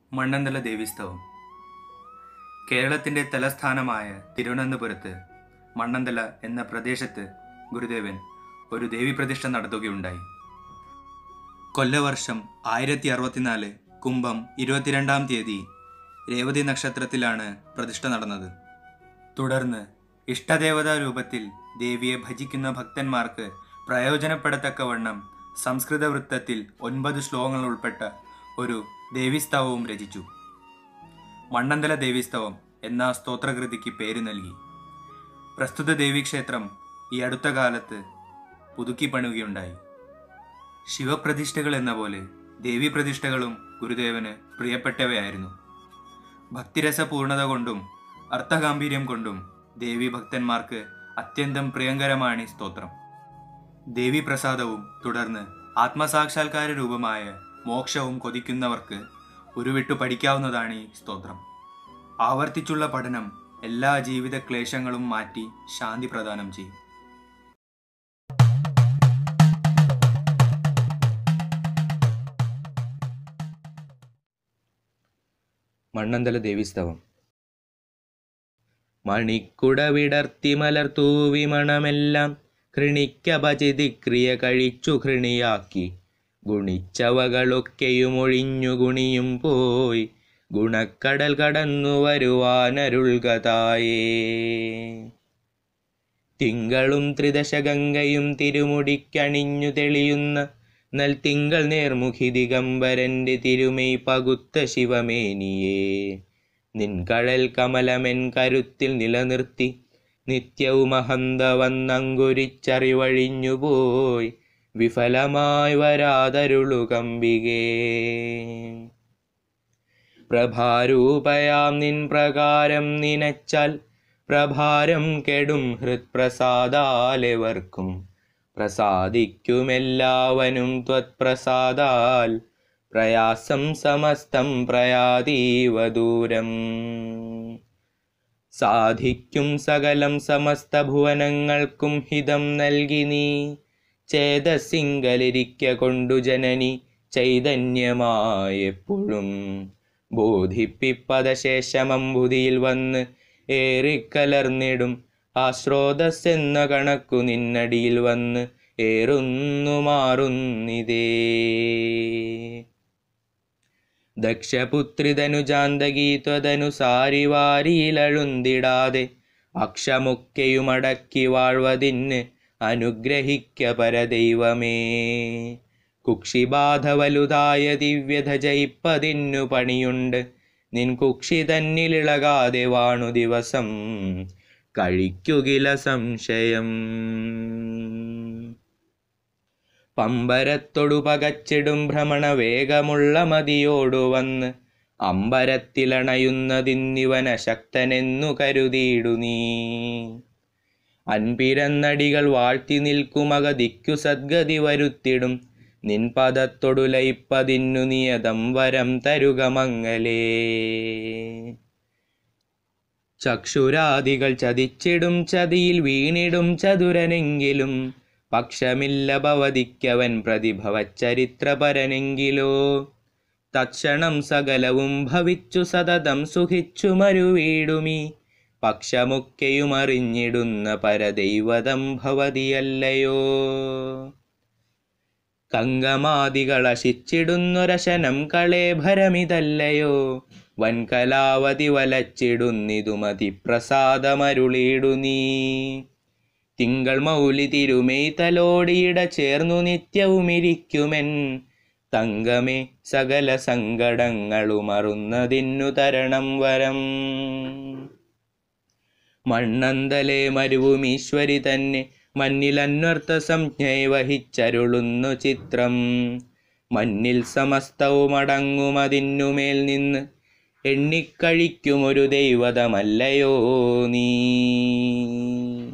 മണ്ണന്തല ദേവീസ്തവം കേരളത്തിൻ്റെ തലസ്ഥാനമായ തിരുവനന്തപുരത്ത് മണ്ണന്തല എന്ന പ്രദേശത്ത് ഗുരുദേവൻ ഒരു ദേവീപ്രതിഷ്ഠ നടത്തുകയുണ്ടായി കൊല്ലവർഷം ആയിരത്തി അറുപത്തിനാല് കുംഭം ഇരുപത്തിരണ്ടാം തീയതി രേവതി നക്ഷത്രത്തിലാണ് പ്രതിഷ്ഠ നടന്നത് തുടർന്ന് ഇഷ്ടദേവതാ രൂപത്തിൽ ദേവിയെ ഭജിക്കുന്ന ഭക്തന്മാർക്ക് പ്രയോജനപ്പെടത്തക്കവണ്ണം സംസ്കൃത വൃത്തത്തിൽ ഒൻപത് ശ്ലോകങ്ങൾ ഉൾപ്പെട്ട ഒരു ദേവീസ്തവവും രചിച്ചു മണ്ണന്തല ദേവീസ്തവം എന്ന സ്തോത്രകൃതിക്ക് പേര് നൽകി പ്രസ്തുത ദേവീക്ഷേത്രം ഈ അടുത്ത കാലത്ത് പുതുക്കി പണിയുകയുണ്ടായി ശിവപ്രതിഷ്ഠകൾ എന്ന പോലെ ദേവീപ്രതിഷ്ഠകളും ഗുരുദേവന് പ്രിയപ്പെട്ടവയായിരുന്നു ഭക്തിരസപൂർണത കൊണ്ടും അർത്ഥഗാംഭീര്യം കൊണ്ടും ദേവി ഭക്തന്മാർക്ക് അത്യന്തം പ്രിയങ്കരമാണ് ഈ സ്തോത്രം ദേവീപ്രസാദവും തുടർന്ന് ആത്മസാക്ഷാത്കാര രൂപമായ മോക്ഷവും കൊതിക്കുന്നവർക്ക് ഉരുവിട്ടു പഠിക്കാവുന്നതാണ് ഈ സ്തോത്രം ആവർത്തിച്ചുള്ള പഠനം എല്ലാ ജീവിത ക്ലേശങ്ങളും മാറ്റി ശാന്തി പ്രദാനം ചെയ്യും മണ്ണന്തല ദേവീസ്തവം മണിക്കുട വിടർത്തി മലർത്തൂവി മണമെല്ലാം കൃണിക്കപചിതി ക്രിയ കഴിച്ചു കൃണിയാക്കി ഗുണിച്ചവകളൊക്കെയും ഒഴിഞ്ഞു ഗുണിയും പോയി ഗുണക്കടൽ കടന്നു വരുവാനരുൾകതായേ തിങ്കളും ത്രിദശഗംഗയും തിരുമുടിക്കണിഞ്ഞു തെളിയുന്ന നൽ തിങ്കൾ നേർമുഖി ദിഗംബരന്റെ തിരുമൈ പകുത്ത ശിവമേനിയേ നിൻകഴൽ കമലമെൻ കരുത്തിൽ നിലനിർത്തി നിത്യവും അഹന്ത വന്നങ്കുരിച്ചറിവഴിഞ്ഞുപോയി വിഫലമായി വരാതരുളു കമ്പികേ പ്രഭാരൂപയാം നിൻ പ്രകാരം നിനച്ചാൽ പ്രഭാരം കെടും ഹൃത്പ്രസാദാലെവർക്കും പ്രസാദിക്കുമെല്ലാവനും ത്വത്പ്രസാദാൽ പ്രയാസം സമസ്തം പ്രയാതീവ ദൂരം സാധിക്കും സകലം സമസ്ത ഭുവനങ്ങൾക്കും ഹിതം നൽകി നീ ചേതസിംഗലിരിക്ക കൊണ്ടു ജനനി ചൈതന്യമായെപ്പോഴും ബോധിപ്പിപ്പദശേഷമമ്പുതിയിൽ വന്ന് ഏറിക്കലർന്നിടും ആശ്രോതസ് എന്ന കണക്കു നിന്നടിയിൽ വന്ന് ഏറുന്നു മാറുന്നിതേ ദക്ഷപുത്രിതനുജാന്തകീത്വതനുസാരിവാരിയിലഴുന്തിടാതെ അക്ഷമൊക്കെയുമടക്കി വാഴ്വതിന് അനുഗ്രഹിക്ക പരദൈവമേ കുക്ഷിബാധ വലുതായ ദിവ്യത ജയിപ്പതിന്നു പണിയുണ്ട് നിൻ കുക്ഷി തന്നിലിളകാതെ വാണു ദിവസം കഴിക്കുകില സംശയം പമ്പരത്തൊടു പകച്ചിടും ഭ്രമണ വേഗമുള്ള മതിയോടു വന്ന് അമ്പരത്തിലണയുന്നതിന്നിവന ശക്തനെന്നു കരുതിയിടു നീ അൻപിരന്നടികൾ വാഴ്ത്തി നിൽക്കുമകതിക്കു സദ്ഗതി വരുത്തിടും നിൻ പദത്തൊടു ലയിപ്പതിന്നു നിയതം വരം തരുക മംഗലേ ചക്ഷുരാദികൾ ചതിച്ചിടും ചതിയിൽ വീണിടും ചതുരനെങ്കിലും പക്ഷമില്ല ഭവതിക്കവൻ പ്രതിഭവച്ചരിത്രപരനെങ്കിലോ തക്ഷണം സകലവും ഭവിച്ചു സതതം സുഖിച്ചു മരുവീടുമീ പക്ഷമൊക്കെയും അറിഞ്ഞിടുന്ന പരദൈവതം ഭവതിയല്ലയോ കങ്കമാദികളശിച്ചിടുന്നൊരശനം കളേഭരമിതല്ലയോ വൻകലാവതി വലച്ചിടുന്നിതു മതി പ്രസാദമരുളിയിടു നീ തിങ്കൾ മൗലി തിരുമേയ് തലോടിയിട ചേർന്നു നിത്യവുമിരിക്കുമെൻ തങ്കമേ സകല സങ്കടങ്ങളുമറുന്നതിന്നു തരണം വരം മണ്ണന്തലെ മരുവും ഈശ്വരി തന്നെ മണ്ണിൽ അന്വർത്ഥ സംജ്ഞയെ വഹിച്ചരുളുന്നു ചിത്രം മണ്ണിൽ സമസ്തവും അടങ്ങുമതിന്നുമേൽ നിന്ന് എണ്ണിക്കഴിക്കുമൊരു ദൈവതമല്ലയോ നീ